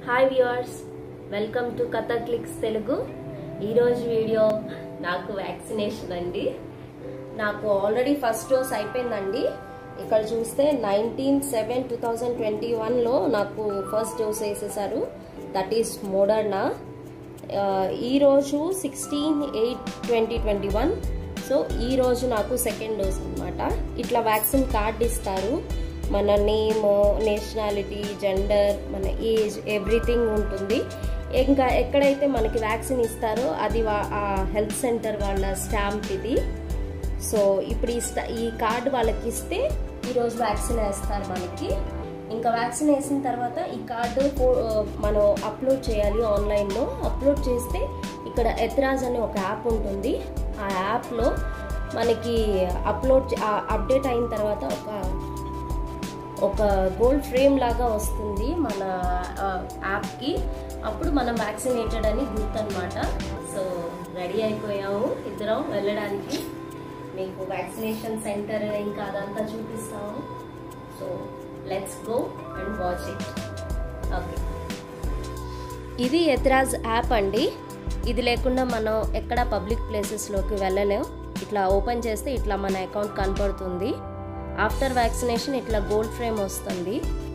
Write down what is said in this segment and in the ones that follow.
hi viewers welcome to Katha clicks Telugu ఈరోజు video నాకు vaccination అండి నాకు ఆల్రెడీ ఫస్ట్ డోస్ అయిపోయిందండి ఇక్కడ చూస్తే nineteen seven two thousand twenty వన్లో నాకు ఫస్ట్ డోస్ వేసేసారు దట్ ఈస్ మోడర్నా ఈరోజు sixteen eight twenty twenty one so ఈరోజు నాకు సెకండ్ డోస్ అనమాట ఇట్లా వ్యాక్సిన్ కార్డ్ ఇస్తారు మన నేమ్ నేషనాలిటీ జెండర్ మన ఏజ్ ఎవ్రీథింగ్ ఉంటుంది ఇంకా ఎక్కడైతే మనకి వ్యాక్సిన్ ఇస్తారో అది ఆ హెల్త్ సెంటర్ వాళ్ళ స్టాంప్ ఇది సో ఇప్పుడు ఈ స్టా ఈ కార్డు వాళ్ళకి ఇస్తే ఈరోజు వ్యాక్సిన్ వేస్తారు మనకి ఇంకా వ్యాక్సిన్ వేసిన తర్వాత ఈ కార్డు మనం అప్లోడ్ చేయాలి ఆన్లైన్లో అప్లోడ్ చేస్తే ఇక్కడ ఎత్రాజ్ అనే ఒక యాప్ ఉంటుంది ఆ యాప్లో మనకి అప్లోడ్ అప్డేట్ అయిన తర్వాత ఒక ఒక గోల్డ్ ఫ్రేమ్ లాగా వస్తుంది మన యాప్కి అప్పుడు మనం వ్యాక్సినేటెడ్ అని గుర్తనమాట సో రెడీ అయిపోయాము ఇద్దరం వెళ్ళడానికి మీకు వ్యాక్సినేషన్ సెంటర్ ఇంకా అదంతా చూపిస్తాము so let's go and watch it okay ఇది ఎత్రాజ్ యాప్ అండి ఇది లేకుండా మనం ఎక్కడ పబ్లిక్ ప్లేసెస్లోకి వెళ్ళలేం ఇట్లా ఓపెన్ చేస్తే ఇట్లా మన అకౌంట్ కనపడుతుంది ఆఫ్టర్ వ్యాక్సినేషన్ ఇట్లా గోల్డ్ ఫ్రేమ్ వస్తుంది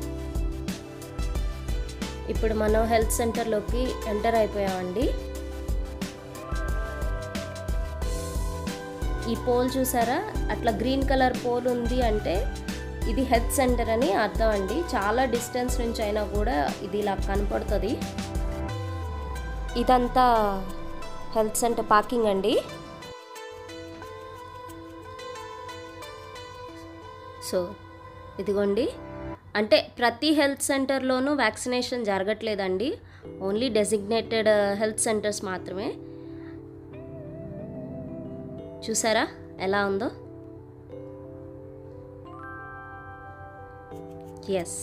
ఇప్పుడు మనం హెల్త్ సెంటర్లోకి ఎంటర్ అయిపోయామండి ఈ పోల్ చూసారా అట్లా గ్రీన్ కలర్ పోల్ ఉంది అంటే ఇది హెల్త్ సెంటర్ అని అర్థం అండి చాలా డిస్టెన్స్ నుంచి అయినా కూడా ఇది ఇలా కనపడుతుంది ఇదంతా హెల్త్ సెంటర్ పార్కింగ్ అండి సో ఇదిగోండి అంటే ప్రతి హెల్త్ సెంటర్లోనూ వ్యాక్సినేషన్ జరగట్లేదండి ఓన్లీ డెసిగ్నేటెడ్ హెల్త్ సెంటర్స్ మాత్రమే చూసారా ఎలా ఉందో yes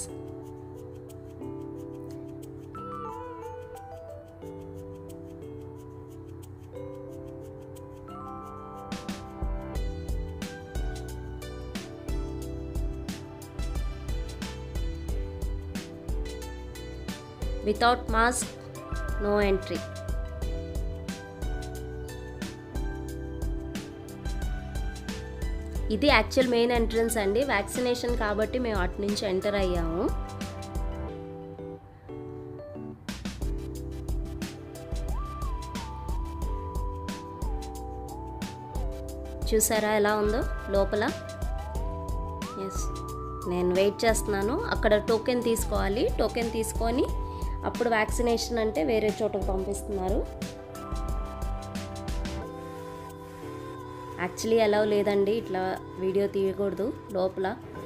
without mask no entry ఇది యాక్చువల్ మెయిన్ ఎంట్రన్స్ అండి వ్యాక్సినేషన్ కాబట్టి మేము అటు నుంచి ఎంటర్ అయ్యాము చూసారా ఎలా ఉందో లోపల ఎస్ నేను వెయిట్ చేస్తున్నాను అక్కడ టోకెన్ తీసుకోవాలి టోకెన్ తీసుకొని అప్పుడు వ్యాక్సినేషన్ అంటే వేరే చోటకు పంపిస్తున్నారు యాక్చువల్లీ ఎలా లేదండి ఇట్లా వీడియో తీయకూడదు లోపల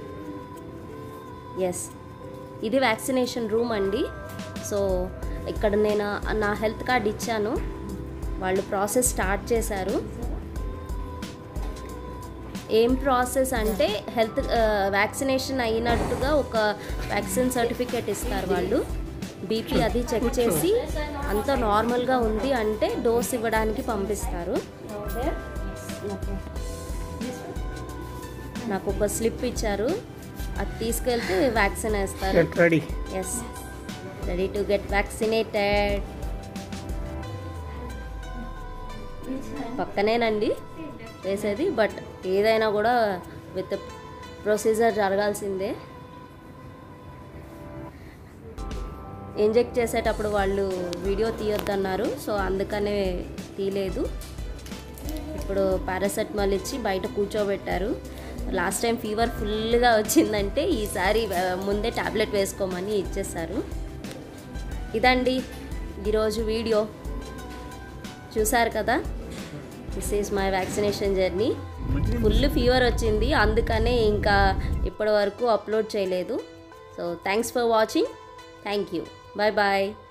ఎస్ ఇది వ్యాక్సినేషన్ రూమ్ అండి సో ఇక్కడ నేను నా హెల్త్ కార్డ్ ఇచ్చాను వాళ్ళు ప్రాసెస్ స్టార్ట్ చేశారు ఏం ప్రాసెస్ అంటే హెల్త్ వ్యాక్సినేషన్ అయినట్టుగా ఒక వ్యాక్సిన్ సర్టిఫికేట్ ఇస్తారు వాళ్ళు బీపీ అది చెక్ చేసి అంత నార్మల్గా ఉంది అంటే డోస్ ఇవ్వడానికి పంపిస్తారు నాకు ఒక స్లిప్ ఇచ్చారు అది తీసుకెళ్తే వ్యాక్సిన్ వేస్తారు ready yes ready to get vaccinated పక్కనేనండి వేసేది బట్ ఏదైనా కూడా విత్ ప్రొసీజర్ జరగాల్సిందే ఇంజెక్ట్ చేసేటప్పుడు వాళ్ళు వీడియో తీయొద్దన్నారు సో అందుకనే తీయలేదు ఇప్పుడు పారాసెటమాల్ ఇచ్చి బయట కూర్చోబెట్టారు లాస్ట్ టైం ఫీవర్ ఫుల్గా వచ్చిందంటే ఈసారి ముందే టాబ్లెట్ వేసుకోమని ఇచ్చేసారు ఇదండి ఈరోజు వీడియో చూసారు కదా this is my vaccination journey full fever వచ్చింది అందుకనే ఇంకా ఇప్పటి వరకు అప్లోడ్ చేయలేదు so thanks for watching thank you bye bye